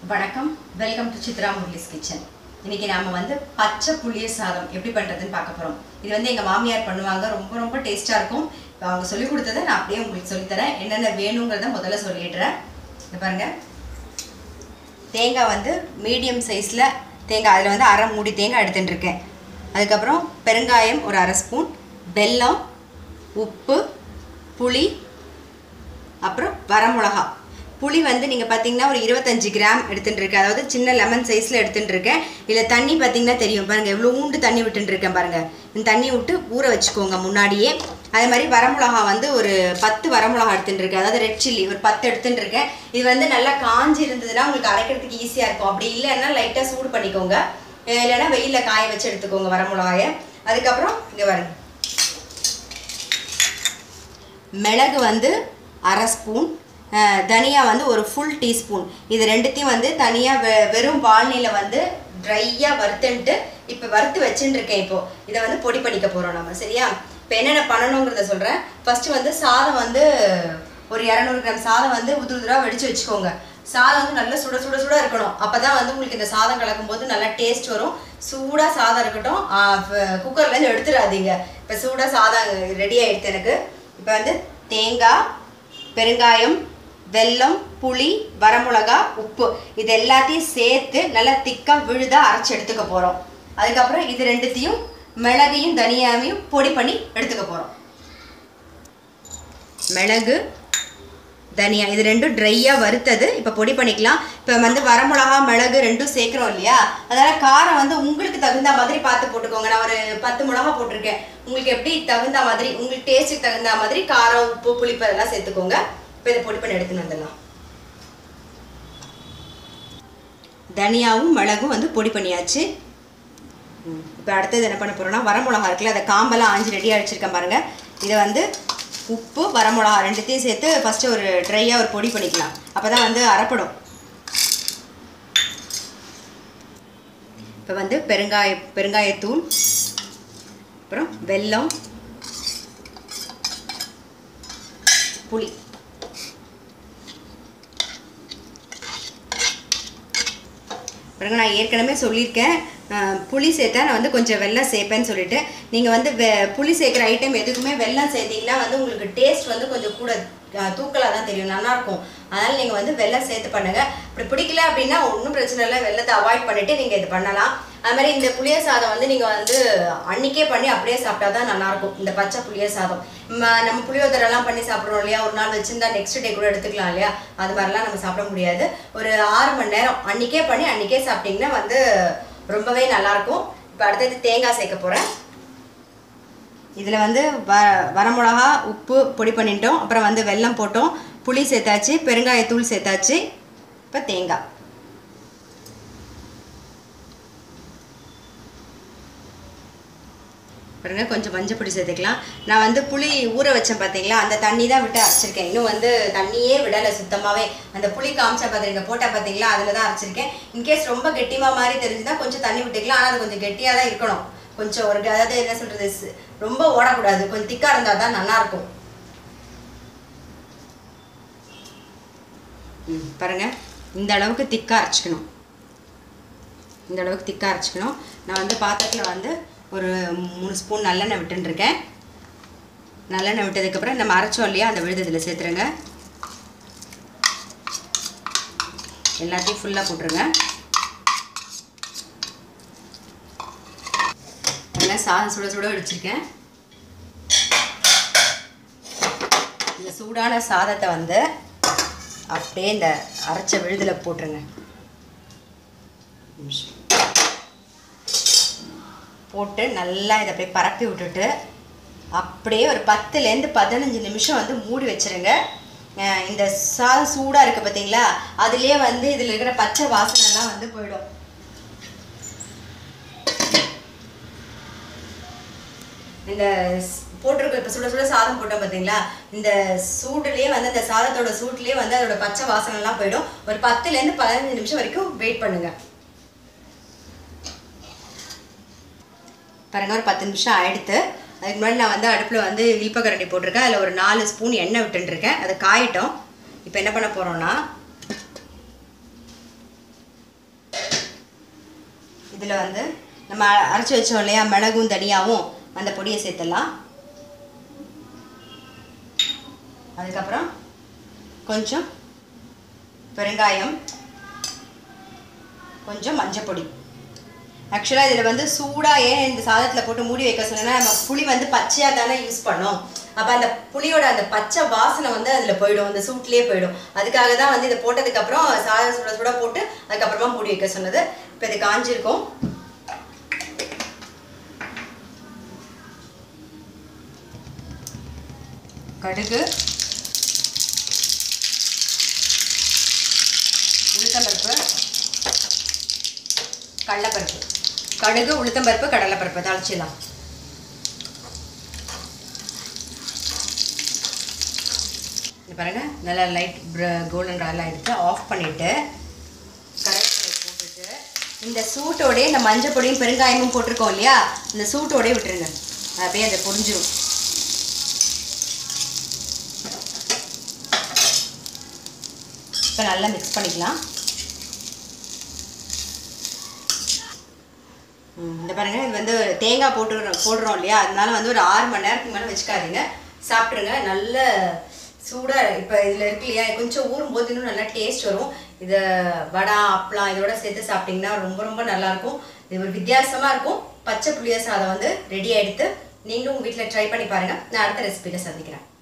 வணக்கம் welcome to Chitra Murali's kitchen இன்னைக்கு நாம வந்து பச்சை புளிய சாதம் எப்படி பண்றதுன்னு பார்க்க போறோம் இது வந்து எங்க மாமியார் பண்ணுவாங்க ரொம்ப ரொம்ப டேஸ்டா இருக்கும் இப்போ அவங்க சொல்லி கொடுத்ததை நான் அப்படியே உங்களுக்கு சொல்லித்தரேன் என்னென்ன வேணுங்கிறத முதல்ல சொல்லிடுறேன் இங்க பாருங்க தேங்காய் வந்து மீடியம் சைஸில் தேங்காய் அதில் வந்து அரை மூடி தேங்காய் எடுத்துட்டு இருக்கேன் அதுக்கப்புறம் பெருங்காயம் ஒரு அரை ஸ்பூன் வெல்லம் உப்பு புளி அப்புறம் வரமிளகா புளி வந்து நீங்கள் பார்த்தீங்கன்னா ஒரு இருபத்தஞ்சு கிராம் எடுத்துட்டு இருக்கேன் அதாவது சின்ன லெமன் சைஸில் எடுத்துட்டு இருக்கேன் இதில் தண்ணி பார்த்தீங்கன்னா தெரியும் பாருங்கள் எவ்வளோ ஊண்டு தண்ணி விட்டுட்டு இருக்கேன் பாருங்கள் இந்த தண்ணி விட்டு ஊற வச்சுக்கோங்க முன்னாடியே அதே மாதிரி வரமிளகா வந்து ஒரு பத்து வரமிளகா எடுத்துட்டு இருக்கேன் அதாவது ரெட் சில்லி ஒரு பத்து எடுத்துட்டு இருக்கேன் இது வந்து நல்லா காஞ்சி இருந்ததுன்னா உங்களுக்கு அரைக்கிறதுக்கு ஈஸியாக இருக்கும் அப்படி இல்லைன்னா லைட்டாக சூடு பண்ணிக்கோங்க அஹ் இல்லைன்னா வெயிலில் காய வச்சு எடுத்துக்கோங்க வரமிளகாயை அதுக்கப்புறம் இங்கே பாருங்க மிளகு வந்து அரை ஸ்பூன் அஹ், தனியா வந்து ஒரு ஃபுல் டீஸ்பூன் இது ரெண்டுத்தையும் வந்து தனியாக வெ வெறும் வால்நில வந்து ட்ரையாக வறுத்துன்ட்டு இப்போ வறுத்து வச்சுட்டு இருக்கேன் இப்போ இதை வந்து பொடி பண்ணிக்க போகிறோம் நம்ம சரியா இப்போ என்னென்ன பண்ணணுங்கிறத சொல்கிறேன் ஃபஸ்ட்டு வந்து சாதம் வந்து ஒரு இரநூறு கிராம் சாதம் வந்து உதிர உதிராக வடித்து வச்சுக்கோங்க சாதம் வந்து நல்லா சுட சுட சுட இருக்கணும் அப்போ தான் வந்து உங்களுக்கு இந்த சாதம் கலக்கும் போது நல்லா டேஸ்ட் வரும் சூடாக சாதம் இருக்கட்டும் குக்கர்லேருந்து எடுத்துடாதீங்க இப்போ சூடாக சாதம் ரெடி ஆயிடுத்து எனக்கு இப்போ வந்து தேங்காய் பெருங்காயம் வெல்லம் புளி வரமிளகா உப்பு இது எல்லாத்தையும் சேர்த்து நல்லா திக்காக விழுதா அரைச்சி எடுத்துக்க போகிறோம் அதுக்கப்புறம் இது ரெண்டுத்தையும் மிளகையும் தனியாவையும் பொடி பண்ணி எடுத்துக்க போகிறோம் மிளகு தனியா இது ரெண்டும் ட்ரையாக வறுத்தது இப்போ பொடி பண்ணிக்கலாம் இப்போ வந்து வரமிளகா மிளகு ரெண்டும் சேர்க்குறோம் இல்லையா அதனால் காரம் வந்து உங்களுக்கு தகுந்த மாதிரி பார்த்து போட்டுக்கோங்க நான் ஒரு பத்து மிளகா போட்டிருக்கேன் உங்களுக்கு எப்படி தகுந்த மாதிரி உங்களுக்கு டேஸ்ட்டுக்கு தகுந்த மாதிரி காரம் உப்பு புளிப்பு அதெல்லாம் சேர்த்துக்கோங்க இப்போ இதை பொடி பண்ணி எடுத்துன்னு வந்துடலாம் தனியாவும் மிளகும் வந்து பொடி பண்ணியாச்சு இப்போ அடுத்தது என்ன பண்ண போகிறோம்னா வரமிளகா இருக்குல்ல அதை காம்பெல்லாம் ஆஞ்சி ரெடியாக வச்சுருக்கேன் பாருங்கள் இதை வந்து உப்பு வரமிளகா ரெண்டுத்தையும் சேர்த்து ஃபஸ்ட்டு ஒரு ட்ரையாக ஒரு பொடி பண்ணிக்கலாம் அப்போ தான் வந்து அரைப்படும் இப்போ வந்து பெருங்காய பெருங்காயத்தூள் அப்புறம் வெல்லம் புளி பாருங்க நான் ஏற்கனவே சொல்லியிருக்கேன் அஹ், புளி சேர்த்தா நான் வந்து கொஞ்சம் வெல்லம் சேர்ப்பேன்னு சொல்லிட்டு நீங்கள் வந்து வெ புளி சேர்க்குற ஐட்டம் எதுக்குமே வெல்லம் சேர்த்தீங்கன்னா வந்து உங்களுக்கு டேஸ்ட் வந்து கொஞ்சம் கூட தூக்கலாக தான் தெரியும் நல்லாயிருக்கும் அதனால் நீங்கள் வந்து வெல்லம் சேர்த்து பண்ணுங்கள் அப்படி பிடிக்கல அப்படின்னா ஒன்றும் பிரச்சனை இல்லை வெல்லத்தை அவாய்ட் பண்ணிவிட்டு நீங்கள் இது பண்ணலாம் அது மாதிரி இந்த புளிய சாதம் வந்து நீங்கள் வந்து அன்னைக்கே பண்ணி அப்படியே சாப்பிட்டா தான் நல்லாயிருக்கும் இந்த பச்சை புளிய சாதம் ம- நம்ம புளியோதரெல்லாம் பண்ணி சாப்பிட்றோம் இல்லையா ஒரு நாள் வச்சிருந்தா நெக்ஸ்ட் டே கூட எடுத்துக்கலாம் இல்லையா அது மாதிரிலாம் நம்ம சாப்பிட முடியாது ஒரு ஆறு மணி நேரம் அன்னைக்கே பண்ணி அன்னைக்கே சாப்பிட்டிங்கன்னா வந்து ரொம்பவே நல்லாயிருக்கும் இப்போ அடுத்தது தேங்காய் சேர்க்க போகிறேன் இதில் வந்து வ வரமிளகா உப்பு பொடி பண்ணிட்டோம் அப்புறம் வந்து வெல்லம் போட்டோம் புளி சேர்த்தாச்சு பெருங்காயத்தூள் சேர்த்தாச்சு இப்போ தேங்காய் பாருங்க கொஞ்சம் மஞ்சள் பொடி சேர்த்துக்கலாம் நான் வந்து புளி ஊற வச்சேன் பார்த்தீங்களா அந்த தண்ணி தான் விட்டு அரைச்சிருக்கேன் இன்னும் வந்து தண்ணியே விடலை சுத்தமாகவே அந்த புளி காமிச்சா பார்த்துருங்க போட்டால் பார்த்தீங்களா அதில் தான் அரைச்சிருக்கேன் இன்கேஸ் ரொம்ப கெட்டிமா மாதிரி தெரிஞ்சுன்னா கொஞ்சம் தண்ணி விட்டுக்கலாம் ஆனால் அது கொஞ்சம் கெட்டியாக தான் இருக்கணும் கொஞ்சம் ஒரு அதாவது என்ன சொல்கிறது ரொம்ப ஓடக்கூடாது கொஞ்சம் திக்காக இருந்தால் தான் நல்லாயிருக்கும் ம் பாருங்க இந்த அளவுக்கு திக்காக அரைச்சிக்கணும் இந்த அளவுக்கு திக்காக அரைச்சிக்கணும் நான் வந்து பாத்திரத்தில் வந்து ஒரு மூணு ஸ்பூன் நல்லெண்ணெய் விட்டுருக்கேன் நல்லெண்ணெய் விட்டதுக்கப்புறம் நம்ம அரைச்சோம் இல்லையா அந்த விழுது இதில் சேர்த்துருங்க எல்லாத்தையும் ஃபுல்லாக போட்டுருங்க எல்லாம் சாதம் சுட சுட வடிச்சிருக்கேன் இந்த சூடான சாதத்தை வந்து அப்படியே இந்த அரைச்ச விழுதில் போட்டுருங்க நிமிஷம் போட்டு நல்லா இதை அப்படியே பரப்பி விட்டுட்டு அப்படியே ஒரு பத்துலேருந்து பதினஞ்சு நிமிஷம் வந்து மூடி வச்சிருங்க அஹ் இந்த சாதம் சூடாக இருக்குது பார்த்தீங்களா அதுலேயே வந்து இதில் இருக்கிற பச்சை வாசனைலாம் வந்து போயிடும் இந்த ஸ்- போட்டிருக்க இப்போ சுட சுட சாதம் போட்டோம் பார்த்தீங்களா இந்த சூடுலேயே வந்து அந்த சாதத்தோட சூட்லேயே வந்து அதோட பச்சை வாசனைலாம் போயிடும் ஒரு பத்துலேருந்து பதினஞ்சு நிமிஷம் வரைக்கும் வெயிட் பண்ணுங்கள் பாருங்க ஒரு பத்து நிமிஷம் ஆயிடுத்து அதுக்கு முன்னாடி நான் வந்து அடுப்பில் வந்து இல்பக்கரண்டி போட்டிருக்கேன் அதில் ஒரு நாலு ஸ்பூன் எண்ணெய் விட்டுருக்கேன் அது காயட்டும் இப்போ என்ன பண்ண போகிறோம்னா இதில் வந்து நம்ம அரைச்சி வச்சோம் இல்லையா மிளகும் தனியாவும் அந்த பொடியை சேர்த்துடலாம் அதுக்கப்புறம் கொஞ்சம் பெருங்காயம் கொஞ்சம் மஞ்சப்பொடி ஆக்சுவலாக இதில் வந்து சூடாக ஏன் இந்த சாதத்தில் போட்டு மூடி வைக்க சொன்னேன்னா நம்ம புளி வந்து பச்சையாக தானே யூஸ் பண்ணோம் அப்போ அந்த புளியோட அந்த பச்சை வாசனை வந்து அதில் போயிடும் அந்த சூட்லேயே போயிடும் அதுக்காக தான் வந்து இதை போட்டதுக்கப்புறம் சாதம் சுட சுட போட்டு அதுக்கப்புறமா மூடி வைக்க சொன்னது இப்போ இது காஞ்சிருக்கும் கடுகு உளுத்தம்பருப்பு கடலைப்பருப்பு கடுகு உளுத்தம்பருப்பு கடலைப்பருப்பு தாளிச்சிடலாம் இது பாருங்க நல்லா லைட் கோல்டன் கலரில் ஆகிடுச்சு ஆஃப் பண்ணிவிட்டு கருவேப்பிலை போட்டுட்டு இந்த சூட்டோடே இந்த மஞ்சள் பொடியும் பெருங்காயமும் போட்டிருக்கோம் இல்லையா இந்த சூட்டோடே விட்டுருங்க அப்படியே அதை பொரிஞ்சிரும் இப்போ நல்லா மிக்ஸ் பண்ணிக்கலாம் ம், இந்த பாருங்க இது வந்து தேங்காய் போட்டு போடுறோம் இல்லையா அதனால வந்து ஒரு ஆறு மணி நேரத்துக்கு மேலே வச்சுக்காதீங்க சாப்பிட்ருங்க நல்ல சூடாக இப்போ இதில் இருக்கு இல்லையா கொஞ்சம் ஊறும் போது இன்னும் நல்லா டேஸ்ட் வரும் இதை வடை அப்பளம் இதோட சேர்த்து சாப்பிட்டிங்கன்னா ரொம்ப ரொம்ப நல்லாயிருக்கும் இது ஒரு வித்தியாசமாக இருக்கும் பச்சை புளிய சாதம் வந்து ரெடி ஆகிடுத்து நீங்களும் உங்கள் வீட்டில் ட்ரை பண்ணி பாருங்கள் நான் அடுத்த ரெசிபியில் சந்திக்கிறேன்